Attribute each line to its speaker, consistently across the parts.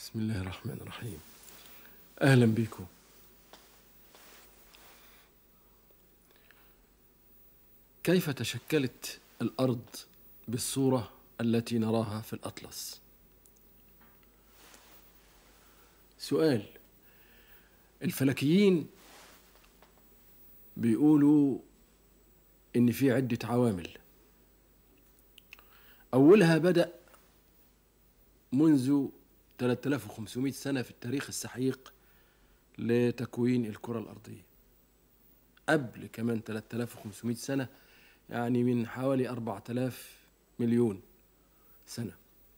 Speaker 1: بسم الله الرحمن الرحيم اهلا بكم كيف تشكلت الارض بالصوره التي نراها في الاطلس سؤال الفلكيين بيقولوا ان في عده عوامل اولها بدا منذ 3500 سنه في التاريخ السحيق لتكوين الكره الارضيه قبل كمان 3500 سنه يعني من حوالي 4000 مليون سنه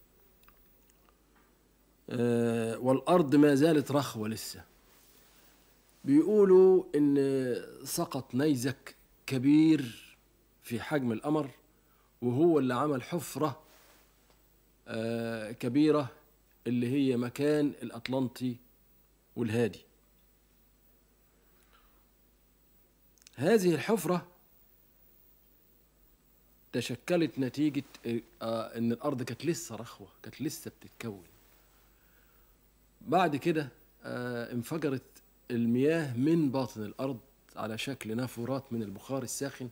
Speaker 1: آه، والارض ما زالت رخوه لسه بيقولوا ان سقط نيزك كبير في حجم القمر وهو اللي عمل حفره آه، كبيره اللي هي مكان الاطلنطي والهادي هذه الحفره تشكلت نتيجه آه، ان الارض كانت لسه رخوه كانت لسه بتتكون بعد كده آه، انفجرت المياه من باطن الارض على شكل نافورات من البخار الساخن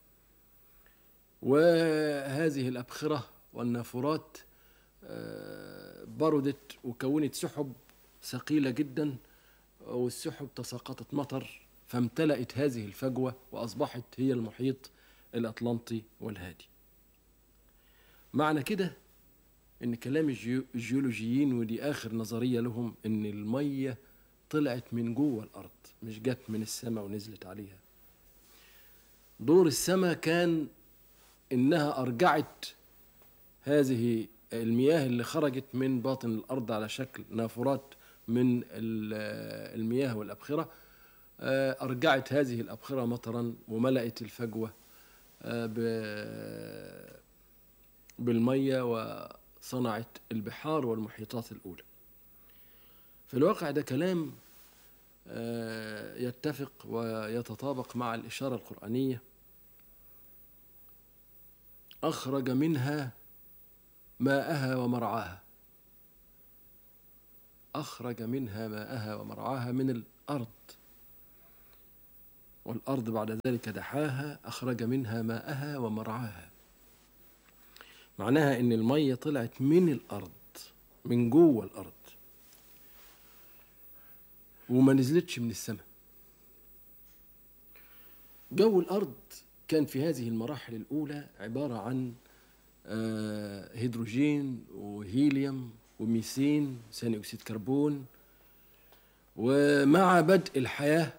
Speaker 1: وهذه الابخره والنافورات آه، بردت وكونت سحب ثقيله جدا والسحب تساقطت مطر فامتلأت هذه الفجوه واصبحت هي المحيط الاطلنطي والهادي معنى كده ان كلام الجيو- الجيولوجيين ودي اخر نظريه لهم ان الميه طلعت من جوه الارض مش جت من السماء ونزلت عليها دور السماء كان انها ارجعت هذه المياه اللي خرجت من باطن الارض على شكل نافورات من ال- المياه والابخره آه، ارجعت هذه الابخره مطرا وملأت الفجوه آه، ب- بالميه وصنعت البحار والمحيطات الاولى في الواقع ده كلام آه، يتفق ويتطابق مع الاشاره القرانيه اخرج منها ماءها ومرعاها اخرج منها ماءها ومرعاها من الارض والارض بعد ذلك دحاها اخرج منها ماءها ومرعاها معناها ان الميه طلعت من الارض من جوه الارض وما نزلتش من السماء جو الارض كان في هذه المراحل الاولى عباره عن آه، هيدروجين وهيليوم وميثين ثاني اكسيد كربون ومع بدء الحياه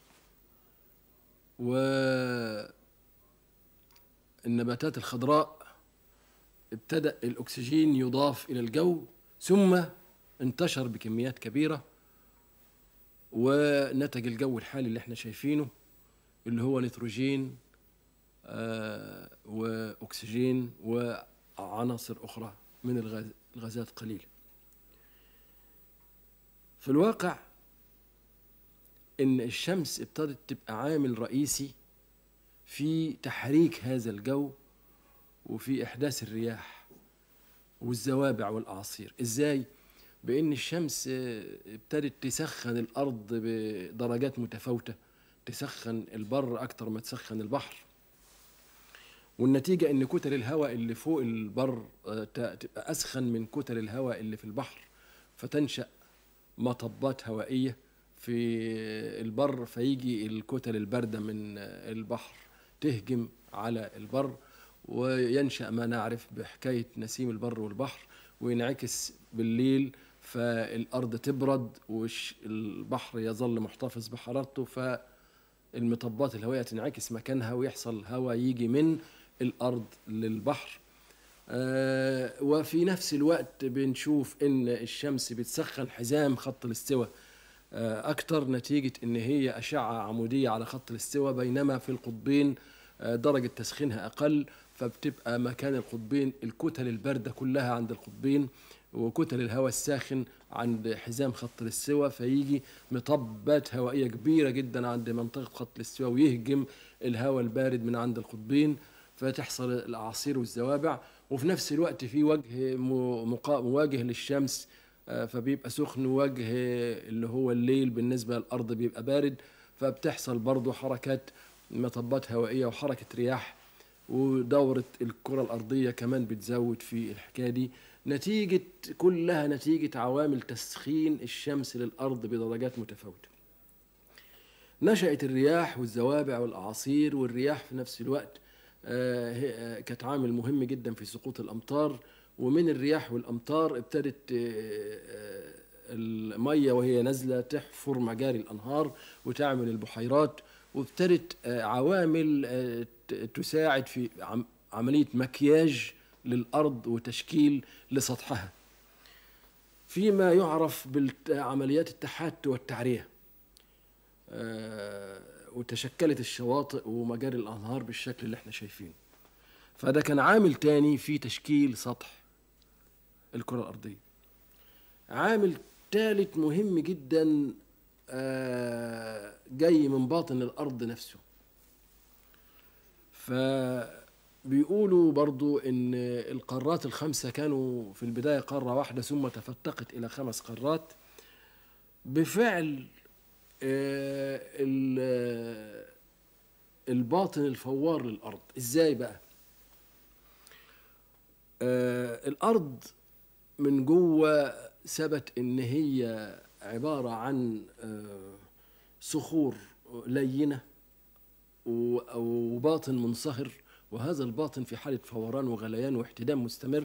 Speaker 1: والنباتات الخضراء ابتدأ الأكسجين يضاف إلى الجو ثم انتشر بكميات كبيرة ونتج الجو الحالي اللي احنا شايفينه اللي هو نيتروجين آه، وأكسجين وعناصر أخرى من الغاز- الغازات قليلة في الواقع ان الشمس ابتدت تبقى عامل رئيسي في تحريك هذا الجو وفي احداث الرياح والزوابع والاعاصير ازاي بان الشمس آه، ابتدت تسخن الارض بدرجات متفاوته تسخن البر اكتر ما تسخن البحر والنتيجه ان كتل الهواء اللي فوق البر آه، ت- تبقى اسخن من كتل الهواء اللي في البحر فتنشا مطبات هوائيه في البر فيجي الكتل الباردة من البحر تهجم على البر وينشأ ما نعرف بحكاية نسيم البر والبحر وينعكس بالليل فالأرض تبرد والبحر يظل محتفظ بحرارته فالمطبات الهوائية تنعكس مكانها ويحصل هواء يجي من الأرض للبحر آه، وفي نفس الوقت بنشوف ان الشمس بتسخن حزام خط الاستواء آه، اكتر نتيجه ان هي اشعه عموديه على خط الاستواء بينما في القطبين آه، درجه تسخينها اقل فبتبقى مكان القطبين الكتل البارده كلها عند القطبين وكتل الهواء الساخن عند حزام خط الاستواء فيجي مطبات هوائيه كبيره جدا عند منطقه خط الاستواء ويهجم الهواء البارد من عند القطبين فتحصل الاعاصير والزوابع وفي نفس الوقت في وجه م- مقا- مواجه للشمس آه، فبيبقى سخن وجه اللي هو الليل بالنسبة للأرض بيبقى بارد فبتحصل برضو حركات مطبات هوائية وحركة رياح ودورة الكرة الأرضية كمان بتزود في الحكاية دي نتيجة كلها نتيجة عوامل تسخين الشمس للأرض بدرجات متفاوتة نشأت الرياح والزوابع والأعاصير والرياح في نفس الوقت آه، هي- آه، كانت عامل مهم جدا في سقوط الأمطار ومن الرياح والأمطار ابتدت آه، آه، المية وهي نازلة تحفر مجاري الأنهار وتعمل البحيرات وابتدت آه، عوامل آه، ت- تساعد في عم- عملية مكياج للأرض وتشكيل لسطحها فيما يعرف بعمليات التحات والتعرية آه، وتشكلت الشواطئ ومجاري الأنهار بالشكل اللي احنا شايفينه فده كان عامل تاني في تشكيل سطح الكرة الأرضية عامل ثالث مهم جدا آه، جاي من باطن الأرض نفسه فبيقولوا برضو ان القارات الخمسة كانوا في البداية قارة واحدة ثم تفتقت إلى خمس قارات بفعل آه، ال- آه، الباطن الفوار للأرض ازاي بقى آه، الأرض من جوه ثبت ان هي عبارة عن آه، صخور لينة و- وباطن منصهر وهذا الباطن في حالة فوران وغليان واحتدام مستمر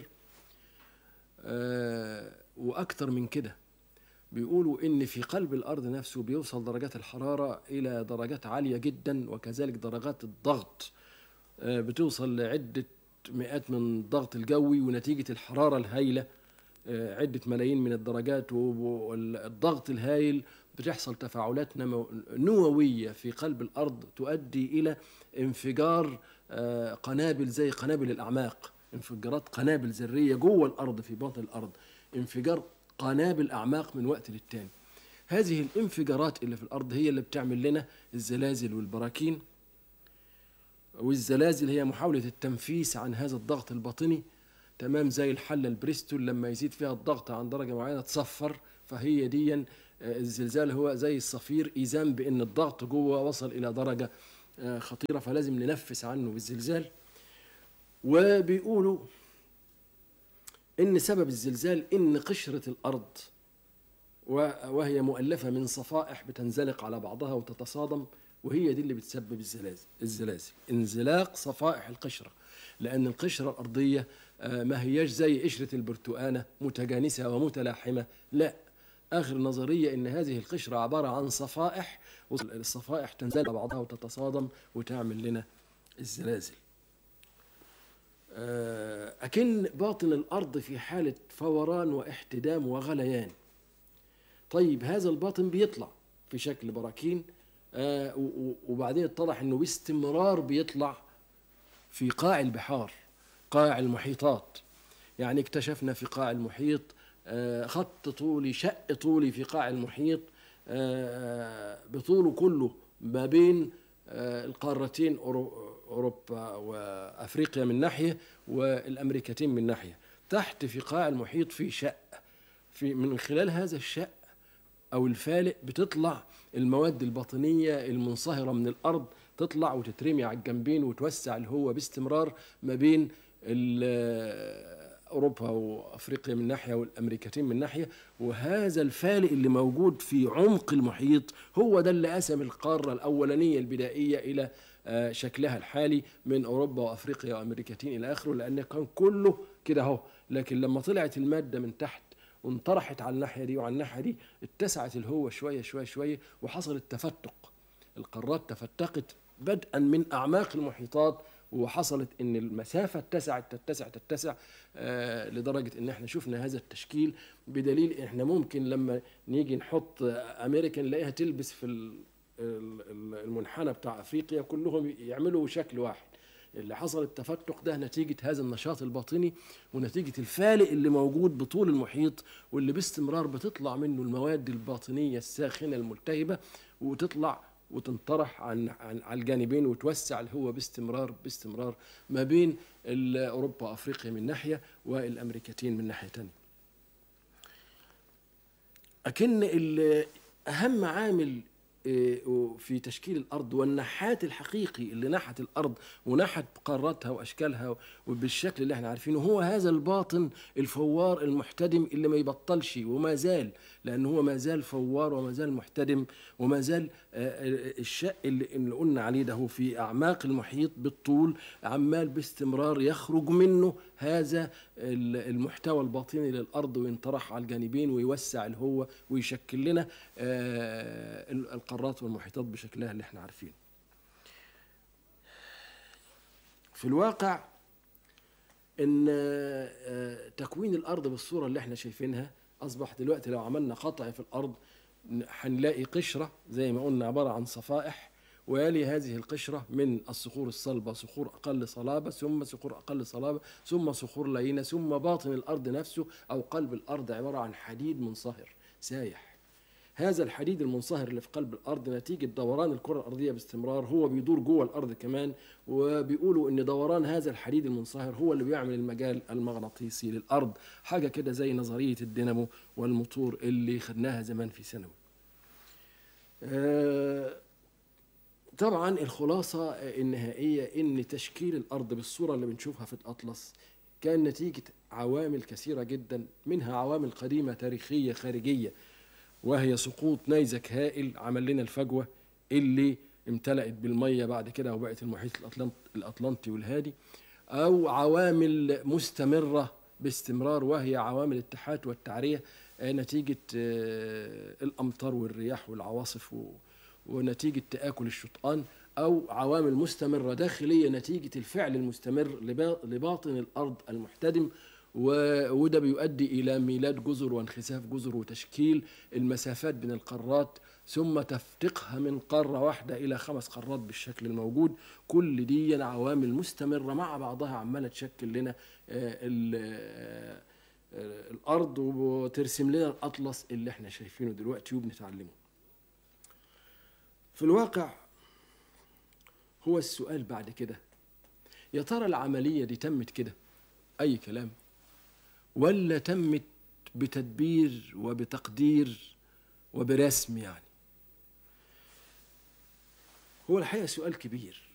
Speaker 1: آه، وأكثر من كده بيقولوا إن في قلب الأرض نفسه بيوصل درجات الحرارة إلى درجات عالية جدا وكذلك درجات الضغط آه، بتوصل لعدة مئات من الضغط الجوي ونتيجة الحرارة الهائلة آه، عدة ملايين من الدرجات والضغط الهائل بتحصل تفاعلات نمو- نووية في قلب الأرض تؤدي إلى انفجار آه، قنابل زي قنابل الأعماق انفجارات قنابل ذرية جوه الأرض في باطن الأرض انفجار قنابل أعماق من وقت للتاني هذه الانفجارات اللي في الأرض هي اللي بتعمل لنا الزلازل والبراكين والزلازل هي محاولة التنفيس عن هذا الضغط الباطني تمام زي الحلة البريستول لما يزيد فيها الضغط عن درجة معينة تصفر فهي دي آه، الزلزال هو زي الصفير إيذان بأن الضغط جوه وصل إلى درجة آه، خطيرة فلازم ننفس عنه بالزلزال وبيقولوا إن سبب الزلزال إن قشرة الأرض و- وهي مؤلفة من صفائح بتنزلق على بعضها وتتصادم وهي دي اللي بتسبب الزلازل الزلازل انزلاق صفائح القشرة لأن القشرة الأرضية آه، ما هياش زي قشرة البرتقانة متجانسة ومتلاحمة لا آخر نظرية إن هذه القشرة عبارة عن صفائح والصفائح تنزل على بعضها وتتصادم وتعمل لنا الزلازل آه، أكن باطن الأرض في حالة فوران واحتدام وغليان طيب هذا الباطن بيطلع في شكل براكين آه، و- و- وبعدين اتضح انه باستمرار بيطلع في قاع البحار قاع المحيطات يعني اكتشفنا في قاع المحيط آه، خط طولي شق طولي في قاع المحيط آه، بطوله كله ما بين آه، القارتين أورو- اوروبا وافريقيا من ناحيه والامريكتين من ناحيه تحت في قاع المحيط في شق في من خلال هذا الشق او الفالق بتطلع المواد الباطنيه المنصهره من الارض تطلع وتترمي على الجنبين وتوسع الهوة باستمرار ما بين ال- اوروبا وافريقيا من ناحيه والامريكتين من ناحيه وهذا الفالق اللي موجود في عمق المحيط هو ده اللي قسم القاره الاولانيه البدائيه الى آه، شكلها الحالي من اوروبا وافريقيا وامريكتين الى اخره لان كان كله كده اهو لكن لما طلعت الماده من تحت وانطرحت على الناحيه دي وعلى الناحيه دي اتسعت الهوة شويه شويه شويه وحصل التفتق القارات تفتقت بدءا من اعماق المحيطات وحصلت ان المسافه اتسعت تتسع تتسع آه لدرجه ان احنا شفنا هذا التشكيل بدليل احنا ممكن لما نيجي نحط آه، امريكا نلاقيها تلبس في ال- ال- ال- المنحنى بتاع افريقيا كلهم يعملوا شكل واحد اللي حصل التفتق ده نتيجة هذا النشاط الباطني ونتيجة الفالق اللي موجود بطول المحيط واللي باستمرار بتطلع منه المواد الباطنية الساخنة الملتهبة وتطلع وتنطرح عن, عن على الجانبين وتوسع الهوة باستمرار باستمرار ما بين ال- أوروبا وأفريقيا من ناحية والأمريكتين من ناحية تانية أكن ال- أهم عامل آه، في تشكيل الأرض والنحات الحقيقي اللي نحت الأرض ونحت قاراتها وأشكالها وبالشكل اللي احنا عارفينه هو هذا الباطن الفوار المحتدم اللي ما يبطلش وما زال لأنه هو ما زال فوار وما زال محتدم وما زال آه، الشق اللي اللي قلنا عليه ده هو في أعماق المحيط بالطول عمال باستمرار يخرج منه هذا ال- المحتوى الباطني للأرض وينطرح على الجانبين ويوسع الهوة ويشكل لنا آه، ال- القارات والمحيطات بشكلها اللي احنا عارفينه في الواقع ان آه، تكوين الارض بالصوره اللي احنا شايفينها اصبح دلوقتي لو عملنا قطع في الارض ن- هنلاقي قشره زي ما قلنا عباره عن صفائح ويلي هذه القشره من الصخور الصلبه صخور اقل صلابه ثم صخور اقل صلابه ثم صخور لينه ثم باطن الارض نفسه او قلب الارض عباره عن حديد منصهر سايح هذا الحديد المنصهر اللي في قلب الارض نتيجه دوران الكره الارضيه باستمرار هو بيدور جوه الارض كمان وبيقولوا ان دوران هذا الحديد المنصهر هو اللي بيعمل المجال المغناطيسي للارض حاجه كده زي نظريه الدينامو والموتور اللي خدناها زمان في ثانوي آه، طبعا الخلاصه النهائيه ان تشكيل الارض بالصوره اللي بنشوفها في الاطلس كان نتيجه عوامل كثيره جدا منها عوامل قديمه تاريخيه خارجيه وهي سقوط نيزك هائل عمل لنا الفجوه اللي امتلأت بالميه بعد كده وبقت المحيط الأطلنط الاطلنطي والهادي او عوامل مستمره باستمرار وهي عوامل الاتحاد والتعريه آه، نتيجه آه، الامطار والرياح والعواصف و- ونتيجه تاكل الشطآن او عوامل مستمره داخليه نتيجه الفعل المستمر لبا- لباطن الارض المحتدم و- وده بيؤدي الى ميلاد جزر وانخساف جزر وتشكيل المسافات بين القارات ثم تفتقها من قاره واحده الى خمس قارات بالشكل الموجود كل دي عوامل مستمره مع بعضها عماله تشكل لنا آه، ال- آه، آه، الارض وترسم لنا الاطلس اللي احنا شايفينه دلوقتي وبنتعلمه في الواقع هو السؤال بعد كده يا ترى العمليه دي تمت كده اي كلام ولا تمت بتدبير وبتقدير وبرسم يعني هو الحقيقه سؤال كبير